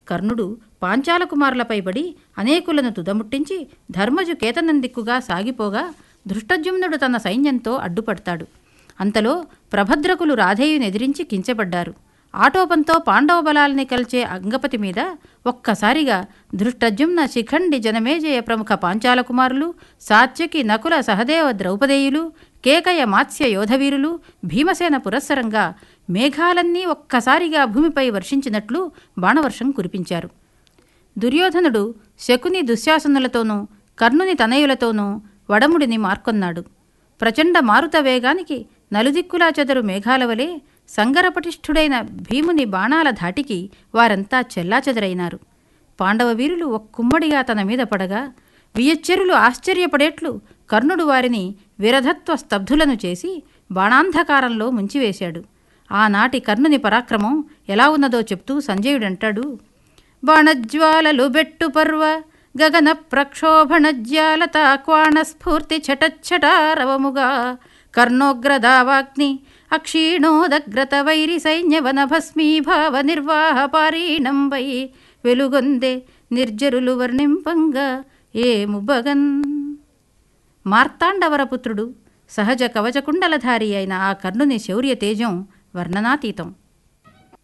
కర్ణుడు పాంచాలకుమారులపై పడి అనేకులను తుదముట్టించి ధర్మజు కేతనం దిక్కుగా సాగిపోగా ధృష్టజుమ్నుడు తన సైన్యంతో అడ్డుపడతాడు అంతలో ప్రభద్రకులు రాధేయుని ఎదిరించి కించబడ్డారు ఆటోపంతో పాండవ బలాల్ని కలిచే అంగపతి మీద ఒక్కసారిగా ధృష్టజుమ్న శిఖండి జనమేజయ ప్రముఖ పాంచాల కుమారులు సాత్యకి నకుల సహదేవ ద్రౌపదేయులు కేకయ మాత్స్య యోధవీరులు భీమసేన పురస్సరంగా మేఘాలన్నీ ఒక్కసారిగా భూమిపై వర్షించినట్లు బాణవర్షం కురిపించారు దుర్యోధనుడు శకుని దుశ్శాసనులతోనూ కర్ణుని తనయులతోనూ వడముడిని మార్కొన్నాడు ప్రచండ మారుత వేగానికి నలుదిక్కులా చెదరు మేఘాల వలె సంగరపటిష్ఠుడైన భీముని బాణాల ధాటికి వారంతా చెల్లాచెదరైనారు పాండవ వీరులు ఒక్కుమ్మడిగా తన మీద పడగా వియచ్చెరులు ఆశ్చర్యపడేట్లు కర్ణుడు వారిని విరధత్వ స్తబ్ధులను చేసి బాణాంధకారంలో ముంచివేశాడు ఆనాటి కర్ణుని పరాక్రమం ఎలా ఉన్నదో చెప్తూ సంజయుడంటాడు బాణజ్వాలలు బెట్టు పర్వ గగన ప్రక్షోభణజ్యాలత క్వాణ స్ఫూర్తి చటచ్చటారవముగా కర్ణోగ్రదావాగ్ని అక్షీణోదగ్రత వైరి సైన్యవన భస్మీభావ నిర్వాహ పారీణం వై వెలుగొందే నిర్జరులు వర్ణింపంగా ఏ ముబగన్ మార్తాండవరపుత్రుడు సహజ కవచకుండలధారి అయిన ఆ కర్ణుని శౌర్య తేజం వర్ణనాతీతం